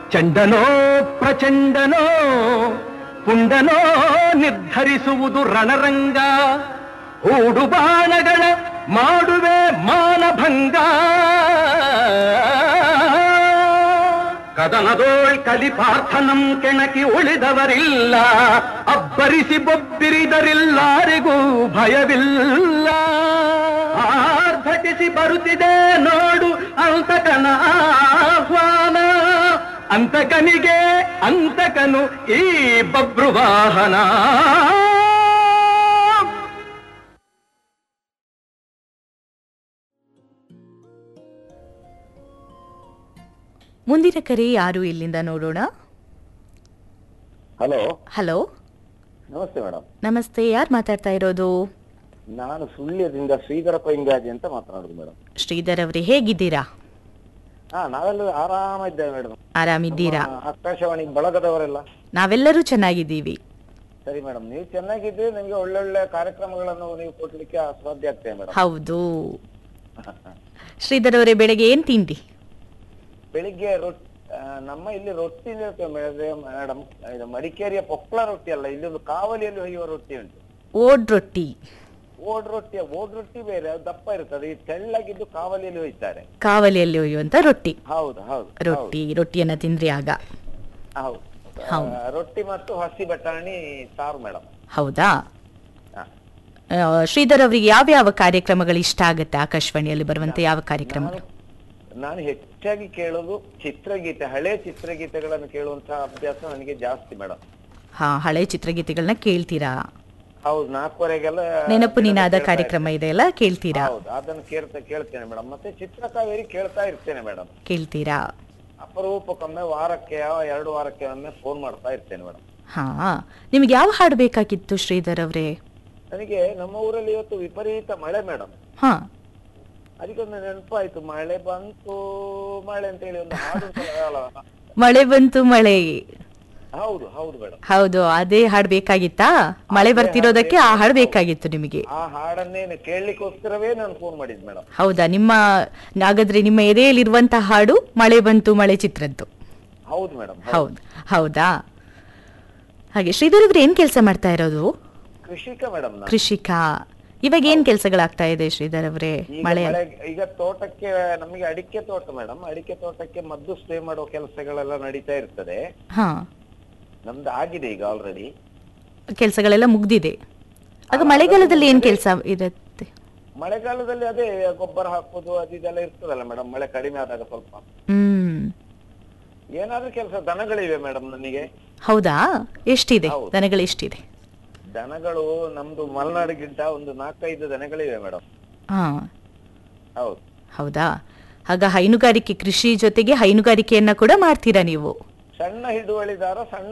ಚಂಡನೋ ಪ್ರಚಂಡನೋ ಪುಂಡನೋ ನಿರ್ಧರಿಸುವುದು ರಣರಂಗ ಹೂಡು ಬಾಣಗಳ ಮಾಡುವೆ ಮಾನಭಂಗ ಕದನದೋಳ್ ಕಲಿಪಾರ್ಥನಂ ಕೆಣಕಿ ಉಳಿದವರಿಲ್ಲ ಅಬ್ಬರಿಸಿ ಬೊಬ್ಬಿರಿದರಿಲ್ಲಾರಿಗೂ ಭಯವಿಲ್ಲ ಆರ್ಭಟಿಸಿ ಬರುತ್ತಿದೆ ನೋಡು ಅಂತಕನ ಆಹ್ವಾನ ಅಂತಕನಿಗೆ ಅಂತಕನು ಈ ಬಬ್ರುವಾಹನ ಮುಂದಿನ ಕರೆ ಯಾರು ಇಲ್ಲಿಂದ ನೋಡೋಣ ಹಲೋ ಹಲೋ ನಮಸ್ತೆ ಮೇಡಮ್ ನಮಸ್ತೆ ಯಾರು ಮಾತಾಡ್ತಾ ಇರೋದು ನಾನು ಸುಳ್ಯದಿಂದ ಶ್ರೀಧರ ಪೈಂಗಾಜಿ ಅಂತ ಮಾತನಾಡುದು ಮೇಡಮ್ ಶ್ರೀಧರ್ ಅವರೇ ಹೇಗಿದ್ದೀರಾ ಹಾ ನಾವೆಲ್ಲ ಆರಾಮ ಇದ್ದೇವೆ ಮೇಡಮ್ ಆರಾಮಿದ್ದೀರಾ ಆಕಾಶವಾಣಿ ಬಳಗದವರೆಲ್ಲ ನಾವೆಲ್ಲರೂ ಚೆನ್ನಾಗಿದ್ದೀವಿ ಸರಿ ಮೇಡಮ್ ನೀವು ಚೆನ್ನಾಗಿದ್ರೆ ನಿಮ್ಗೆ ಒಳ್ಳೊಳ್ಳೆ ಕಾರ್ಯಕ್ರಮಗಳನ್ನು ನೀವು ಕೊಡ್ಲಿಕ್ಕೆ ಸಾಧ್ಯ ಆಗ್ತದೆ ಮೇಡಮ್ ಹೌದು ಶ್ರೀಧರ್ ಅವರೇ ಬೆಳಗ್ಗೆ ಏನ್ ತಿಂಡಿ ಬೆಳಿಗ್ಗೆ ರೊಟ್ಟಿ ನಮ್ಮ ಇಲ್ಲಿ ರೊಟ್ಟಿ ಮೇಡಮ್ ಇದು ಮಡಿಕೇರಿಯ ಪೊಪ್ಪಳ ರೊಟ್ಟಿ ಅಲ್ಲ ಇಲ್ಲಿ ಒಂದು ಕಾವಲಿಯಲ್ಲಿ ಹೊಯ್ಯುವ ರೊಟ್ಟಿ ಉಂಟು ಓಡ್ ರೊಟ್ಟಿ ಓಡ್ ರೊಟ್ಟಿ ಓಡ್ ರೊಟ್ಟಿ ಬೇರೆ ಅದು ದಪ್ಪ ಇರ್ತದೆ ಈ ತೆಳ್ಳಗಿದ್ದು ಕಾವಲಿಯಲ್ಲಿ ಹೊಯ್ತಾರೆ ಕಾವಲಿಯಲ್ಲಿ ಒಯ್ಯುವಂತ ರೊಟ್ಟಿ ಹೌದು ಹೌದು ಹೌದು ರೊಟ್ಟಿ ರೊಟ್ಟಿಯನ್ನ ತಿಂದ್ರಿ ಆಗ ಹೌದು ಹೌದು. ಆ, ರೊಟ್ಟಿ ಮತ್ತು ಹಸಿ ಬಟಾಣಿ ಸಾರು ಮೇಡಮ್ ಹೌದಾ ಆ, ಶ್ರೀಧರ್ ಅವರಿಗೆ ಯಾವ್ಯಾವ ಕಾರ್ಯಕ್ರಮಗಳು ಇಷ್ಟ ಆಗುತ್ತೆ ಆಕಾಶವಾಣಿಯಲ್ಲಿ ಬರುವಂತ ಯಾವ ಕಾರ್ಯಕ್ರಮ ನಾನು ನಾನು ಹೆಚ್ಚಾಗಿ ಕೇಳೋದು ಚಿತ್ರಗೀತೆ ಹಳೆ ಚಿತ್ರಗೀತೆಗಳನ್ನು ಕೇಳುವಂತಹ ಅಭ್ಯಾಸ ನನಗೆ ಜಾಸ್ತಿ ಮೇಡಮ್ ಹಾ ಹಳೆ ಚಿತ್ರಗೀತೆಗಳನ್ನ ಕೇಳ್ತೀರಾ ಹೌದು ನಾಲ್ಕುವರೆಗೆಲ್ಲ ನೆನಪು ನೀನಾದ ಕೇಳ್ತಾ ಕಾರ್ಯಕ್ರಮ ಇದೆಯಲ್ಲ ಕೇಳ್ತೀರಾ ಇರ್ತೇನೆ. ಹೌದು ಅದನ್ನು ಕೇಳ್ತಾ ಕೇಳ್ತೇನೆ ಮೇಡಮ್ ಮತ್ತೆ ಚಿತ್ರಕಾವೇರಿ ಕೇಳ್ತಾ ಇರ್ತೇನೆ ಮೇಡಮ್ ಕೇಳ್ತೀರಾ ಅಪರೂಪಕ್ಕೊಮ್ಮೆ ವಾರಕ್ಕೆ ಎರಡು ವಾರಕ್ಕೆ ಒಮ್ಮೆ ಫೋನ್ ಮಾಡ್ತಾ ಇರ್ತೇನೆ ಮೇಡಮ್ ಹಾ ನಿಮ್ಗೆ ಯಾವ ಹಾಡು ಬೇಕಾಗಿತ್ತು ಶ್ರೀಧರ್ ಅವರೇ ನನಗೆ ನಮ್ಮ ಊರಲ್ಲಿ ಇವತ್ತು ವಿಪರೀತ ಮಳೆ ಮೇಡಮ್ ಹಾ ಅದಕ್ಕೊಂದು ನೆನಪಾಯ್ತು ಮಳೆ ಬಂತು ಮಳೆ ಅಂತ ಹೇಳಿ ಒಂದು ಹಾಡು ಉಂಟಲ್ಲ, ಮಳೆ ಬಂತು ಮಳೆ ಹೌದು ಹೌದು ಮೇಡಮ್ ಹೌದು ಅದೇ ಹಾಡು ಬೇಕಾಗಿತ್ತಾ ಮಳೆ ಬರ್ತಿರೋದಕ್ಕೆ ಆ ಹಾಡು ಬೇಕಾಗಿತ್ತು ನಿಮಗೆ ಆ ಹಾಡನ್ನೇ ಕೇಳಲಿಕ್ಕೋಸ್ಕರವೇ ನಾನು ಫೋನ್ ಮಾಡಿದ್ ಮೇಡಮ್ ಹೌದಾ ನಿಮ್ಮ ಹಾಗಾದ್ರೆ ನಿಮ್ಮ ಎದೆಯಲ್ಲಿರುವಂತಹ ಹಾಡು ಮಳೆ ಬಂತು ಮಳೆ ಚಿತ್ರದ್ದು ಹೌದು ಮೇಡಮ್ ಹೌದು ಹೌದಾ ಹಾಗೆ ಶ್ರೀಧರ್ ಅವ್ರು ಏನ್ ಕೆಲಸ ಮಾಡ್ತಾ ಇರೋದು ಕೃಷಿಕ ಮೇಡಮ್ ನಾನು ಕೃಷಿಕ ಇವಾಗ ಏನ್ ಕೆಲಸಗಳಾಗ್ತಾ ಇದೆ ಶ್ರೀಧರ್ ಅವರೇ ಈಗ ಮಳೆ ಮಳೆ ಈಗ ತೋಟಕ್ಕೆ ನಮಗೆ ಅಡಿಕೆ ತೋಟ ಮೇಡಮ್ ಅಡಿಕೆ ತೋಟಕ್ಕೆ ಮದ್ದು ಸ್ಪ್ರೇ ಮಾಡೋ ಕೆಲಸಗಳೆಲ್ಲ ನಡೀತಾ ಇರ್ತದೆ ಹಾ ನಮ್ದು ಆಗಿದೆ ಈಗ ಆಲ್ರೆಡಿ ಕೆಲಸಗಳೆಲ್ಲ ಮುಗ್ದಿದೆ ಆಗ ಮಳೆಗಾಲದಲ್ಲಿ ಏನ್ ಕೆಲಸ ಇರುತ್ತೆ ಮಳೆಗಾಲದಲ್ಲಿ ಅದೇ ಗೊಬ್ಬರ ಹಾಕೋದು ಅದು ಇದೆಲ್ಲ ಇರ್ತದಲ್ಲ ಮೇಡಮ್ ಮಳೆ ಕಡಿಮೆ ಆದಾಗ ಸ್ವಲ್ಪ ಹ್ಮ್ ಏನಾದ್ರೂ ಕೆಲಸ ದನಗಳಿವೆ ಮೇಡಮ್ ನನಗೆ ಹೌದಾ ಎಷ್ಟಿದೆ ಹೌದು. ದನಗಳು ಎಷ್ಟಿದೆ ದನಗಳು ನಮ್ದು ಮಲೆನಾಡಿಗಿಂತ ಒಂದು ನಾಲ್ಕೈದು ದನಗಳಿವೆ ಮೇಡಮ್ ಹಾ ಹೌದು ಹೌದಾ ಆಗ ಹೈನುಗಾರಿಕೆ ಕೃಷಿ ಜೊತೆಗೆ ಹೈನುಗಾರಿಕೆಯನ್ನ ಕೂಡ ಮಾಡ್ತೀರಾ ನೀವು ಸಣ್ಣ ಹಿಡುವಳಿದಾರ ಸಣ್ಣ